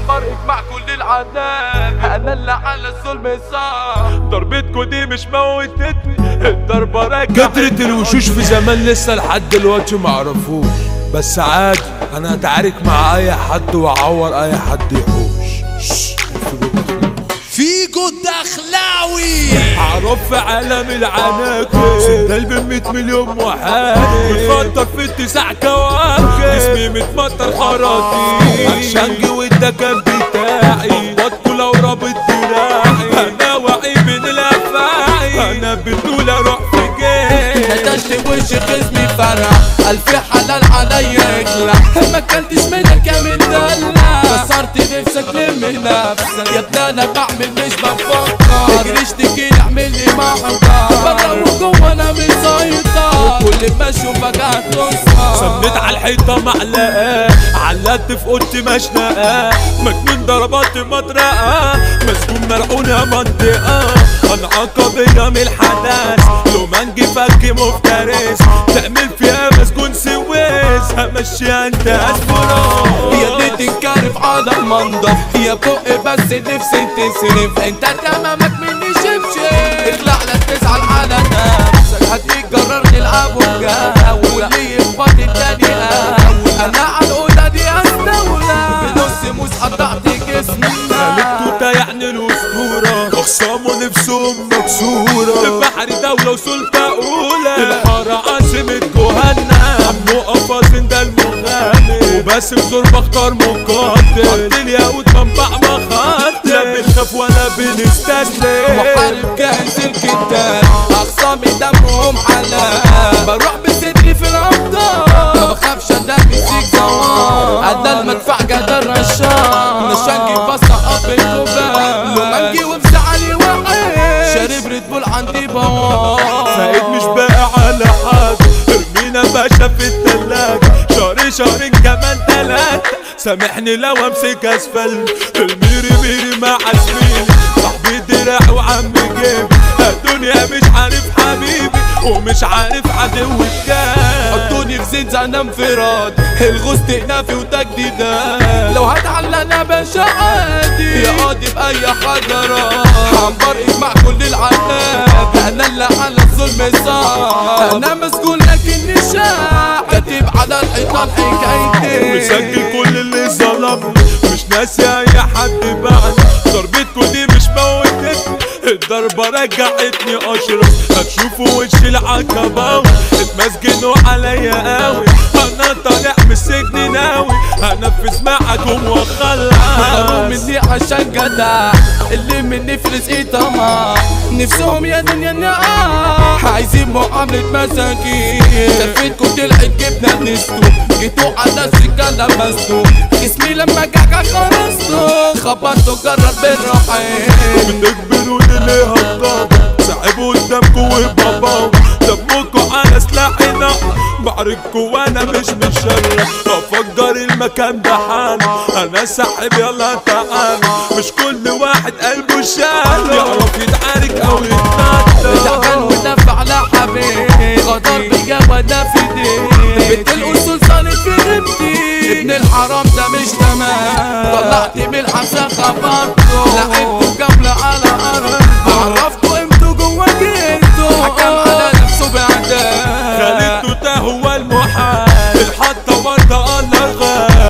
عمر اجمع كل العناب انا اللي على الظلم صح ضربتكو دي مش موتتني الضربة راجعة كترة الوشوش في زمان لسه لحد دلوقتي معرفوش بس عادي انا اتعارك مع اي حد واعور اي حد يحوش شش، فيجو الدخلاوي معروف في عالم العناكب سندال ب 100 مليون محارب متفطر في التسع كواكب جسمي متمطر خراطيم اكشنجي وده كان بتاعي وادكو لو رابط دراعي انا وعي بين الافاعي انا بتقول اروح في جيب نتشت وش خصمي فرح ألف حلال عليا يخلع ما كلتش منك يا من دلع كسرت نفسك لم نفسك يا ابني انا بعمل مش بفكر تجري اشتكي اعمل لي محضر بره وجوه انا مسيطر وكل ما اشوفك هتصحى سميت على الحيطة معلقة علقت في اوضتي مشنقة مجنون ضربات مطرقة مسجون مرعون يا منطقة انا عقبية من الحدث لو منجي فك مفترس تعمل فيها مسجون سويس همشيها انت اسفرا يا اللي تنكرف على المنضف يا بق بس نفسي تسرف انت تمامك مني شبشب اخلع لا تزعل على نفسك هتيجي قررني الابو الجو واللي يخبط التاني اول انا على الاوضه دي استولى بنص موس قطعت جسمي التوتة يعني الاسطورة اخصامه نفسهم مكسورة البحر دولة وسلطة اولى الحارة عاصمة جهنم عمو قفاصين ده المغامر وباسم زور بختار مقاتل عبد اليهود منبع مخاطر لا بنخاف ولا بنستسلم وحارب جاهز الكتاب اخصامي دمهم حلال بروح بصدري في الابطال ما بخافش انا بيزيك زوار انا المدفع جد الرشاق نشانجي بس اب الكوبان لو منجي وبزعلي وقع شارب ريد بول عندي بوار فايد مش باقي على حد ارمينا باشا في التلاجة شهر شهرين كمان تلاتة سامحني لو امسك اسفل الميري ميري مع زميلي صاحبي دراع وعم جيب الدنيا مش عارف حبيبي ومش عارف عدو الكام حطوني في زيت انا انفراد الغوص تقنافي وتجديدات لو هتعلق انا باشا عادي يا قاضي باي حجرات عنبر اجمع كل العناب انا اللي على الظلم صار انا مسجون لكني شاع كاتب على الحيطان حكايتي مسجل كل اللي ظلمني مش ناسي اي حد بعد ضربتكوا دي مش موتتني الضربة رجعتني اشرف هتشوفوا وش العقباوي اتمسجنوا عليا قوي انا طالع من السجن ناوي هنفذ معاكم قالوا واخلص مني عشان جدع اللي مني في رزقي طمع نفسهم يا دنيا نقع عايزين معاملة مساكين شافتكوا طلعت جبنا نستو جيتوا على السكة لمستوا جسمي لما جعجع خرجتوا خبطتوا جرب بالرحيم بتجبروني ليه هضابة صعب قدامكوا وبابا دمكوا على سلاحنا بعرفكوا وانا مش مشرف افجر المكان ده حال انا ساحب يلا تعال مش كل واحد قلبه شال يعرف يتعارك او تعال يتنطط ودافع على حبيبي غدر بيا وانا في دي بنت الاصول صارت في غيبتي ابن الحرام ده مش تمام طلعت من الحبسه خبرته لعبته جمله على ارض عرفته قيمته جوا جيته حكم